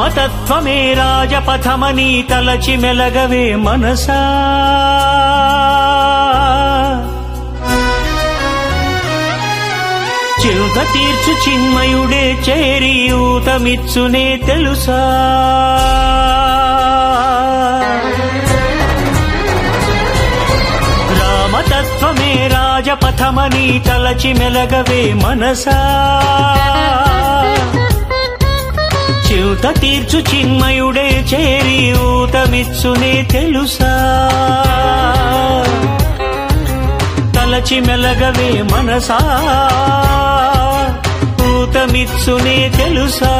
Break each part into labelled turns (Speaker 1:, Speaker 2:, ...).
Speaker 1: రామతత్వమే రాజపథమని తలచి మెలగవే మనసా చింత తీర్చు చిన్మయుడే చేరి ఊతమిచ్చునే తెలుసా రామతత్వమే రాజపథమని తలచి మెలగవే మనసా చింత తీర్చు చిన్మయుడే చేరి ఊతమిచ్చునే తెలుసా తలచి మెలగవే మనసా ఊతమిచ్చునే తెలుసా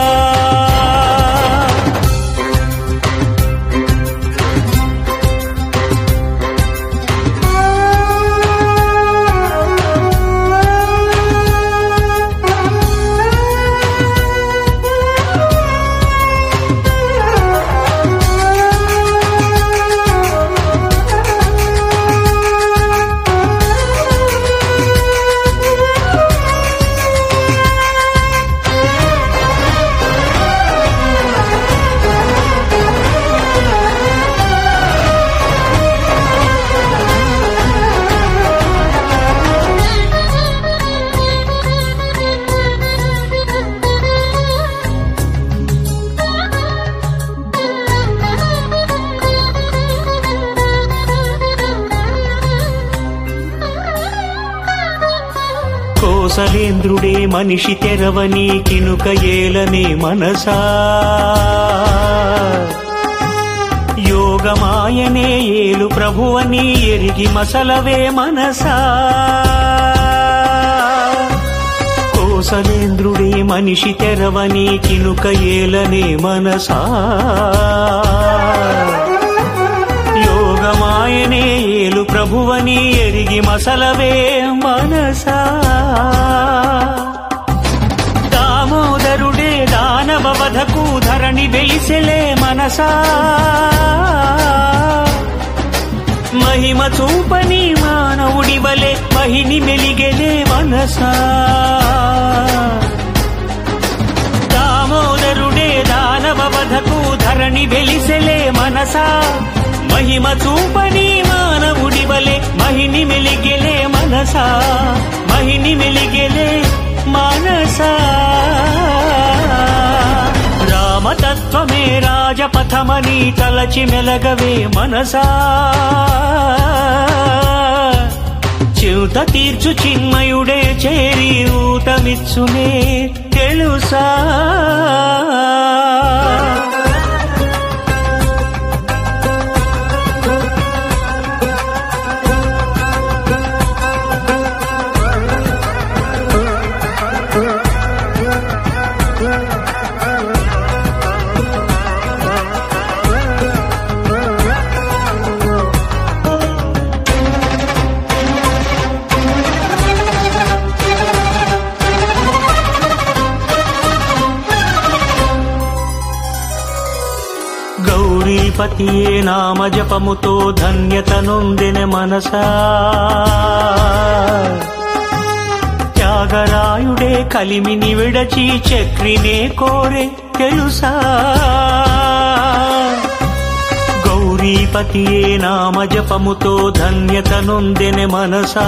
Speaker 1: కోసలేంద్రుడే మనిషి తెరవని కినుక ఏలనే మనసా యోగమాయనే ఏలు ప్రభువని ఎరిగి మసలవే మనసా కోసలేంద్రుడే మనిషి తెరవని కినుక ఏలనే మనసా యోగమాయనే ఏలు ప్రభువని ఎరిగి మసలవే మనసా దామోదరుడే దానవ వధకు ధరణి వెలిసెలే మనసా మహిమ చూపని మానవుడి వలె మహిని మెలిగెలే మనసా దామోదరుడే దానవ వధకు ధరణి వెలిసెలే మనసా మహిమ చూపని మానవుడి వలె మహిని మెలిగెలే మనసా మహిని మెలిగెలే మనసా రామతత్వమే రాజపథమని తలచి మెలగవే మనసా చింత తీర్చు చిన్మయుడే చేరి ఊతమిచ్చునే తెలుసా గౌరీపతియే నామ జపముతో ధన్యత నొందిన మనసా త్యాగరాయుడే కలిమిని విడచి చక్రినే కోరే తెలుసా గౌరీపతియే నామ జపముతో ధన్యత నొందిన మనసా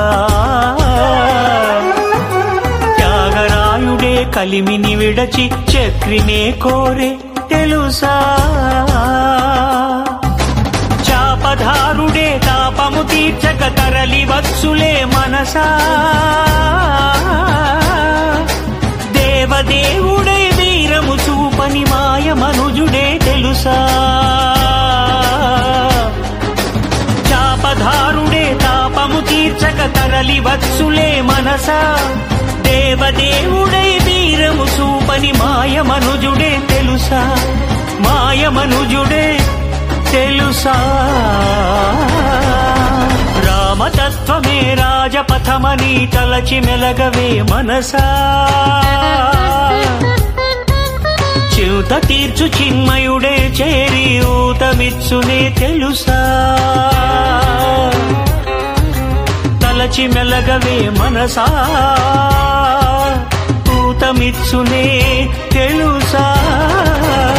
Speaker 1: త్యాగరాయుడే కలిమిని విడచి చక్రినే కోరే తెలుసా చాపధారుడే తాపము తీర్చక తరలి వచ్చులే మనసా దేవదేవుడే వీరము చూపని మాయ మనుజుడే తెలుసా చాపధారుడే తాపము తీర్చక తరలి వచ్చులే మనసా దేవదేవుడై వీరము చూపని మాయ మనుజుడే తెలుసా మాయ మనుజుడే తెలుసా రామతత్వమే రాజపథమని తలచి మెలగవే మనసా చింత తీర్చు చిన్మయుడే చేరి ఊతమిచ్చునే తెలుసా తలచి మెలగవే మనసా ఊతమిచ్చునే తెలుసా